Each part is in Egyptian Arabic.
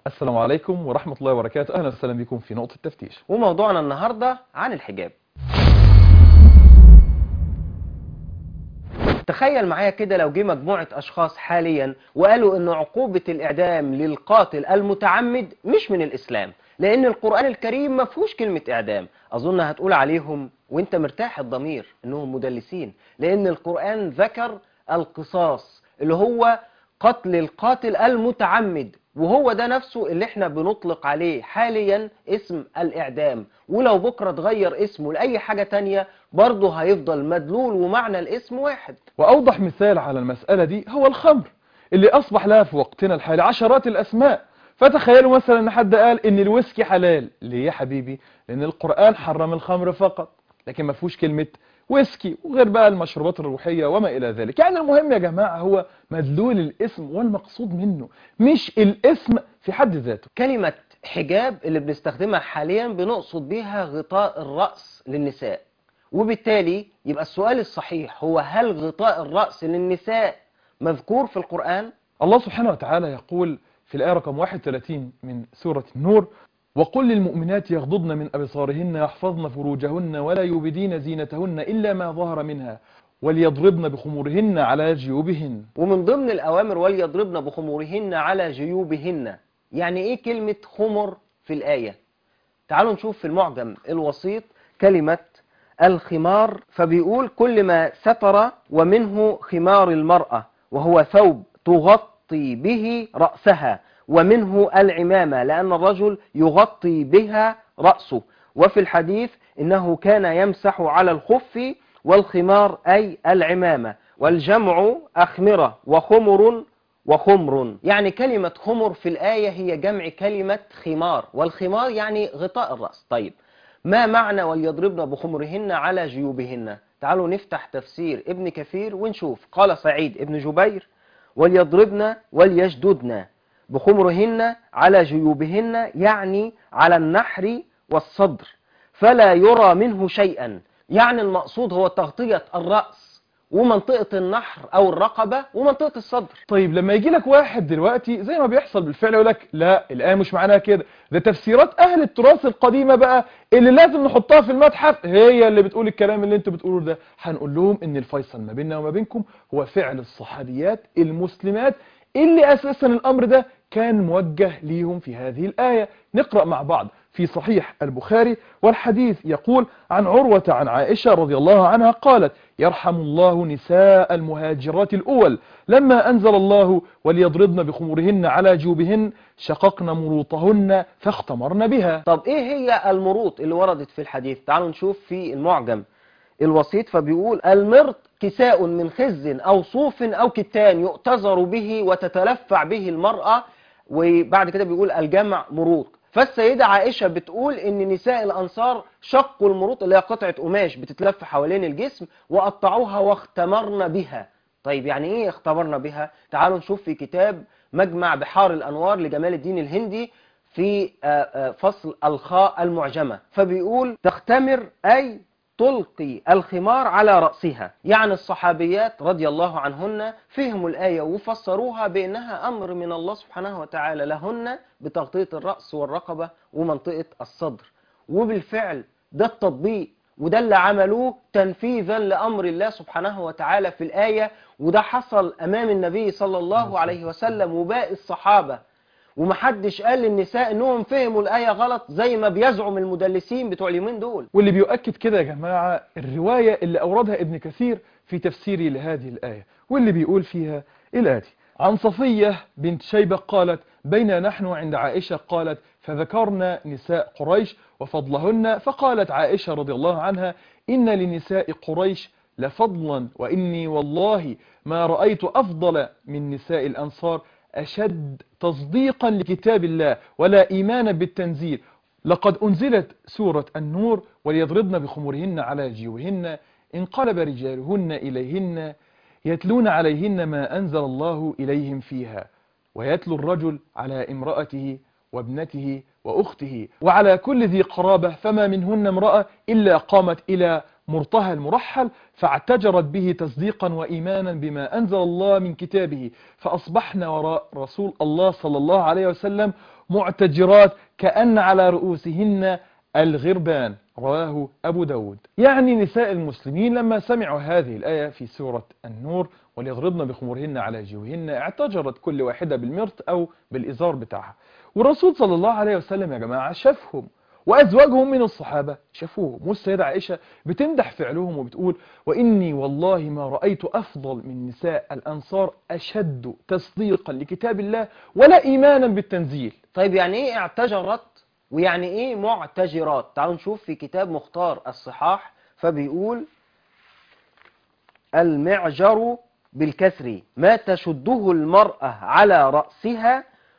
السلام عليكم ورحمة الله وبركاته أهلا وسهلا بكم في نقطة تفتيش وموضوعنا النهاردة عن الحجاب تخيل معايا كده لو جه مجموعة أشخاص حاليا وقالوا أن عقوبة الإعدام للقاتل المتعمد مش من الإسلام لأن القرآن الكريم ما فيهوش كلمة إعدام أظن هتقول عليهم وانت مرتاح الضمير أنهم مدلسين لأن القرآن ذكر القصاص اللي هو قتل القاتل المتعمد وهو ده نفسه اللي احنا بنطلق عليه حاليا اسم الإعدام ولو بكرة اتغير اسمه لأي حاجة تانية برضه هيفضل مدلول ومعنى الاسم واحد وأوضح مثال على المسألة دي هو الخمر اللي أصبح لها في وقتنا الحالي عشرات الأسماء فتخيلوا مثلا ان حد قال ان الويسكي حلال ليه يا حبيبي لان القرآن حرم الخمر فقط لكن ما فيهوش كلمة ويسكي وغير بقى المشروبات الروحية وما إلى ذلك يعني المهم يا جماعة هو مدلول الاسم والمقصود منه مش الاسم في حد ذاته كلمة حجاب اللي بنستخدمها حاليا بنقصد بيها غطاء الرأس للنساء وبالتالي يبقى السؤال الصحيح هو هل غطاء الرأس للنساء مذكور في القرآن؟ الله سبحانه وتعالى يقول في الآية رقم 31 من سورة النور وقل للمؤمنات يغضضن من أبصارهن يحفظن فروجهن ولا يبدين زينتهن إلا ما ظهر منها وليضربن بخمورهن على جيوبهن ومن ضمن الأوامر وليضربن بخمورهن على جيوبهن يعني إيه كلمة خمر في الآية؟ تعالوا نشوف في المعجم الوسيط كلمة الخمار فبيقول كل ما ستر ومنه خمار المرأة وهو ثوب تغطي به رأسها ومنه العمامة لأن الرجل يغطي بها رأسه وفي الحديث إنه كان يمسح على الخف والخمار أي العمامة والجمع أخمرة وخمر وخمر يعني كلمة خمر في الآية هي جمع كلمة خمار والخمار يعني غطاء الرأس طيب ما معنى وليضربن بخمرهن على جيوبهن تعالوا نفتح تفسير ابن كثير ونشوف قال سعيد ابن جبير وليضربن وليشددن بخمرهن على جيوبهن يعني على النحر والصدر فلا يرى منه شيئا يعني المقصود هو تغطية الرأس ومنطقة النحر أو الرقبة ومنطقة الصدر طيب لما يجي لك واحد دلوقتي زي ما بيحصل بالفعل يقول لك لا الآية مش معناها كده ده تفسيرات أهل التراث القديمة بقى اللي لازم نحطها في المتحف هي اللي بتقول الكلام اللي انتوا بتقولوه ده هنقول لهم ان الفيصل ما بيننا وما بينكم هو فعل الصحابيات المسلمات اللي أساسا الأمر ده كان موجه ليهم في هذه الآية نقرأ مع بعض في صحيح البخاري والحديث يقول عن عروة عن عائشة رضي الله عنها قالت يرحم الله نساء المهاجرات الأول لما أنزل الله وليضربن بخمورهن على جوبهن شققن مروطهن فاختمرن بها طب إيه هي المروط اللي وردت في الحديث تعالوا نشوف في المعجم الوسيط فبيقول المرط كساء من خز أو صوف أو كتان يؤتزر به وتتلفع به المرأة وبعد كده بيقول الجمع مروط فالسيدة عائشة بتقول ان نساء الانصار شقوا المروط اللي هي قطعة قماش بتتلف حوالين الجسم وقطعوها واختمرن بها طيب يعني ايه اختمرن بها تعالوا نشوف في كتاب مجمع بحار الانوار لجمال الدين الهندي في فصل الخاء المعجمة فبيقول تختمر اي تلقي الخمار على رأسها يعني الصحابيات رضي الله عنهن فهموا الآية وفسروها بأنها أمر من الله سبحانه وتعالى لهن بتغطية الرأس والرقبة ومنطقة الصدر وبالفعل ده التطبيق وده اللي عملوه تنفيذا لأمر الله سبحانه وتعالى في الآية وده حصل أمام النبي صلى الله عليه وسلم وباقي الصحابة ومحدش قال للنساء انهم فهموا الآية غلط زي ما بيزعم المدلسين بتوع اليومين دول واللي بيؤكد كده يا جماعة الرواية اللي أوردها ابن كثير في تفسيره لهذه الآية واللي بيقول فيها الآتي عن صفية بنت شيبة قالت بين نحن عند عائشة قالت فذكرنا نساء قريش وفضلهن فقالت عائشة رضي الله عنها إن لنساء قريش لفضلا وإني والله ما رأيت أفضل من نساء الأنصار أشد تصديقا لكتاب الله ولا إيمانا بالتنزيل لقد أنزلت سورة النور وليضربن بخمرهن على جيوهن انقلب رجالهن إليهن يتلون عليهن ما أنزل الله إليهم فيها ويتلو الرجل على امرأته وابنته وأخته وعلى كل ذي قرابة فما منهن امرأة إلا قامت إلى مرتها المرحل فاعتجرت به تصديقا وإيمانا بما أنزل الله من كتابه فأصبحنا وراء رسول الله صلى الله عليه وسلم معتجرات كأن على رؤوسهن الغربان رواه أبو داود يعني نساء المسلمين لما سمعوا هذه الآية في سورة النور وليضربن بخمورهن على جيوهن اعتجرت كل واحدة بالمرط أو بالإزار بتاعها والرسول صلى الله عليه وسلم يا جماعة شافهم وأزواجهم من الصحابة شافوهم والسيدة عائشة بتمدح فعلهم وبتقول وإني والله ما رأيت أفضل من نساء الأنصار أشد تصديقا لكتاب الله ولا إيمانا بالتنزيل طيب يعني ايه اعتجرت ويعني ايه معتجرات تعالوا نشوف في كتاب مختار الصحاح فبيقول المعجر بالكسر ما تشده المرأة على رأسها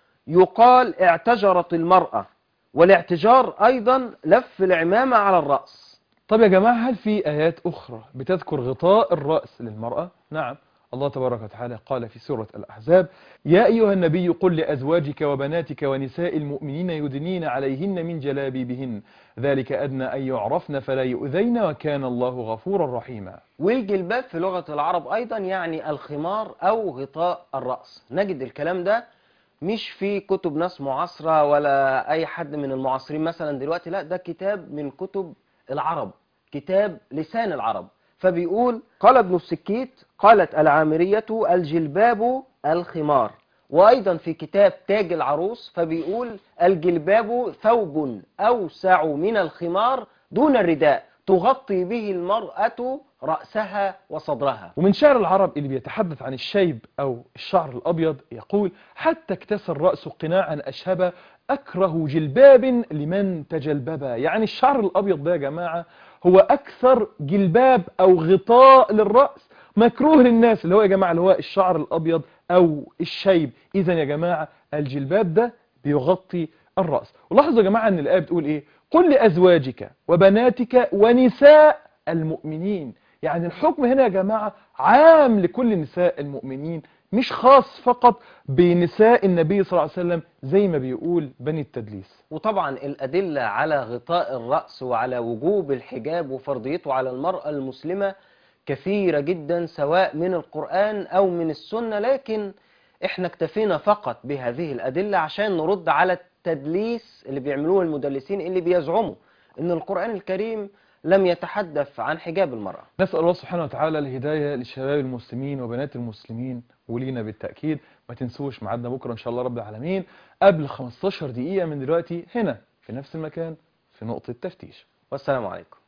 يقال اعتجرت المرأة والاعتجار أيضا لف العمامة على الرأس طب يا جماعة هل في آيات أخرى بتذكر غطاء الرأس للمرأة؟ نعم الله تبارك وتعالى قال في سورة الأحزاب يا أيها النبي قل لأزواجك وبناتك ونساء المؤمنين يدنين عليهن من جلابيبهن ذلك أدنى أن يعرفن فلا يؤذين وكان الله غفورا رحيما والجلباب في لغة العرب أيضا يعني الخمار أو غطاء الرأس نجد الكلام ده مش في كتب ناس معاصرة ولا أي حد من المعاصرين مثلا دلوقتي لا ده كتاب من كتب العرب كتاب لسان العرب فبيقول قال ابن السكيت قالت العامرية الجلباب الخمار وأيضا في كتاب تاج العروس فبيقول الجلباب ثوب أوسع من الخمار دون الرداء تغطي به المرأة رأسها وصدرها ومن شعر العرب اللي بيتحدث عن الشيب أو الشعر الأبيض يقول حتى اكتسى الرأس قناعا أشهبا أكره جلباب لمن تجلببا يعني الشعر الأبيض ده يا جماعة هو أكثر جلباب أو غطاء للرأس مكروه للناس اللي هو يا جماعة اللي هو الشعر الأبيض أو الشيب إذا يا جماعة الجلباب ده بيغطي الرأس ولاحظوا يا جماعة أن الآية بتقول إيه قل لأزواجك وبناتك ونساء المؤمنين يعني الحكم هنا يا جماعة عام لكل نساء المؤمنين مش خاص فقط بنساء النبي صلى الله عليه وسلم زي ما بيقول بني التدليس وطبعا الأدلة على غطاء الرأس وعلى وجوب الحجاب وفرضيته على المرأة المسلمة كثيرة جدا سواء من القرآن أو من السنة لكن احنا اكتفينا فقط بهذه الأدلة عشان نرد على التدليس اللي بيعملوه المدلسين اللي بيزعموا ان القرآن الكريم لم يتحدث عن حجاب المرأة نسأل الله سبحانه وتعالى الهداية للشباب المسلمين وبنات المسلمين ولينا بالتأكيد ما تنسوش معادنا بكرة إن شاء الله رب العالمين قبل 15 دقيقة من دلوقتي هنا في نفس المكان في نقطة تفتيش والسلام عليكم